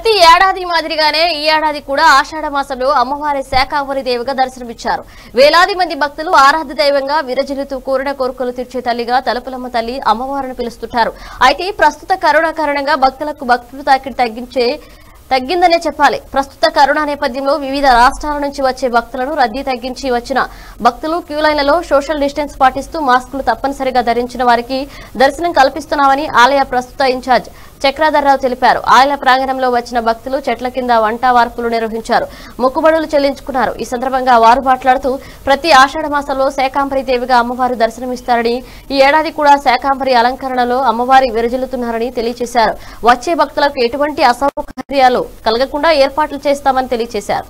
ప్రతి ఏడాది మాదిరిగానే ఈ ఏడాది కూడా ఆషాఢ మాసంలో అమ్మవారి శాకాంబరి దేవిగా దర్శనమిచ్చారు వేలాది మంది భక్తులు ఆరాధ్య దైవంగా విరజిల్లుతూ కోరిన కోరికలు తీర్చే తల్లిగా తలుపులమ్మ తల్లి అమ్మవారిని పిలుస్తుంటారు అయితే ప్రస్తుత కరోనా కారణంగా భక్తులకు భక్తులు తాకిడి తగ్గించే తగ్గిందనే చెప్పాలి ప్రస్తుత కరోనా నేపథ్యంలో వివిధ రాష్ట్రాల నుంచి వచ్చే భక్తులను రద్దీ తగ్గించి వచ్చిన భక్తులు క్యూ లైన్లలో సోషల్ డిస్టెన్స్ పాటిస్తూ మాస్కులు తప్పనిసరిగా ధరించిన వారికి దర్శనం కల్పిస్తున్నామని ఆలయ ప్రస్తుత ఇన్ఛార్జ్ చక్రాధర్రావు తెలిపారు ఆలయ ప్రాంగణంలో వచ్చిన భక్తులు చెట్ల కింద వంట వార్పులు నిర్వహించారు మొక్కుబడులు చెల్లించుకున్నారు ఈ సందర్భంగా వారు మాట్లాడుతూ ప్రతి ఆషాఢ మాసంలో శాకాంబరి దేవిగా అమ్మవారు దర్శనమిస్తారని ఈ ఏడాది కూడా శాకాంబరి అలంకరణలో అమ్మవారి విరజిల్లుతున్నారని తెలియజేశారు వచ్చే భక్తులకు ఎటువంటి అసౌకర్యాలు కలగకుండా ఏర్పాట్లు చేస్తామని తెలియజేశారు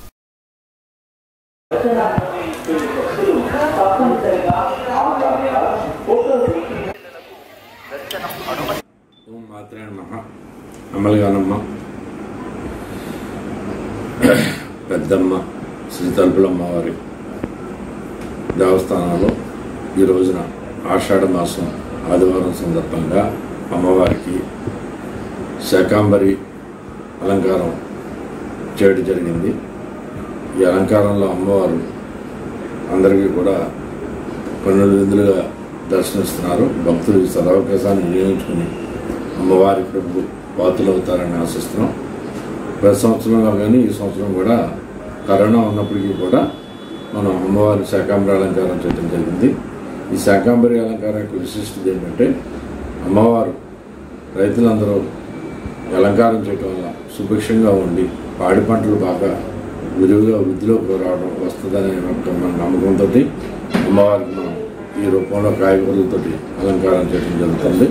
ఓం మాత్రే నమ అమలుగానమ్మ పెద్దమ్మ శ్రీ తలుపులమ్మ వారి దేవస్థానంలో ఈ రోజున ఆషాఢ మాసం ఆదివారం సందర్భంగా అమ్మవారికి శాకాంబరి అలంకారం చేయడం జరిగింది ఈ అలంకారంలో అమ్మవారు అందరికీ కూడా పన్నుల విధులుగా దర్శనిస్తున్నారు భక్తులు ఈ సదవకాశాన్ని వినియోగించుకుని అమ్మవారి ప్రభు పాత్రలు అవుతారని ఆశిస్తున్నాం ప్రతి సంవత్సరంలో కానీ ఈ సంవత్సరం కూడా కరోనా ఉన్నప్పటికీ కూడా మనం అమ్మవారి శాకాంబరి అలంకారం చేయడం జరిగింది ఈ శాకాంబరి అలంకారం యొక్క విశిష్టత ఏంటంటే అమ్మవారు రైతులందరూ ఈ అలంకారం చేయడం వల్ల సుభిక్షంగా ఉండి పాడి పంటలు బాగా విరివిగా వృద్ధిలోకి రావడం వస్తుందనే ఒక మన నమ్మకంతో అమ్మవారికి మనం ఈ రూపంలో కాయగూరలతోటి అలంకారం చేయడం జరుగుతుంది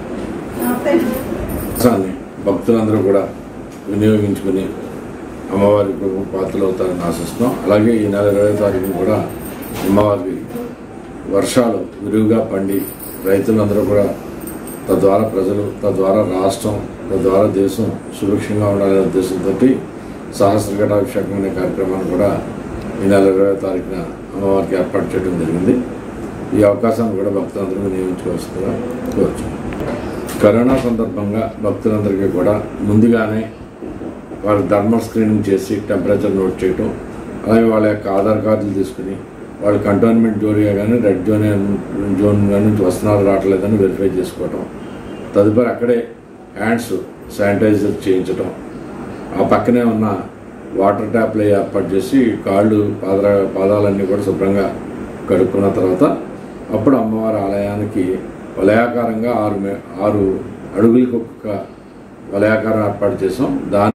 అవకాశాన్ని భక్తులందరూ కూడా వినియోగించుకుని అమ్మవారి ప్రభు పాత్రలు అవుతారని ఆశిస్తున్నాం అలాగే ఈ నెల ఇరవై తారీఖున కూడా అమ్మవారికి వర్షాలు విరివిగా పండి రైతులందరూ కూడా తద్వారా ప్రజలు తద్వారా రాష్ట్రం తద్వారా దేశం సురక్షంగా ఉండాలనే ఉద్దేశంతో సహస్ర ఘటాభిషేకం అనే కార్యక్రమాన్ని కూడా ఈ నెల ఇరవై తారీఖున అమ్మవారికి ఏర్పాటు చేయడం జరిగింది ఈ అవకాశాన్ని కూడా భక్తులందరూ వినియోగించుకోవాల్సిందిగా కోరుచు కరోనా సందర్భంగా భక్తులందరికీ కూడా ముందుగానే వాళ్ళ థర్మల్ స్క్రీనింగ్ చేసి టెంపరేచర్ నోట్ చేయటం అలాగే వాళ్ళ యొక్క ఆధార్ కార్డులు తీసుకుని వాళ్ళు కంటోన్మెంట్ జోన్గా కానీ రెడ్ జోన్ జోన్ కానీ నుంచి వస్తున్నారు రావట్లేదని వెరిఫై చేసుకోవటం తదుపరి అక్కడే హ్యాండ్స్ శానిటైజర్ చేయించటం ఆ పక్కనే ఉన్న వాటర్ ట్యాప్లు ఏర్పాటు చేసి కాళ్ళు పాద పాదాలన్నీ కూడా శుభ్రంగా కడుక్కున్న తర్వాత అప్పుడు అమ్మవారి ఆలయానికి వలయాకారంగా ఆరు మే- ఆరు అడుగులకు ఒక్కొక్క వలయాకారం ఏర్పాటు చేసాం దాని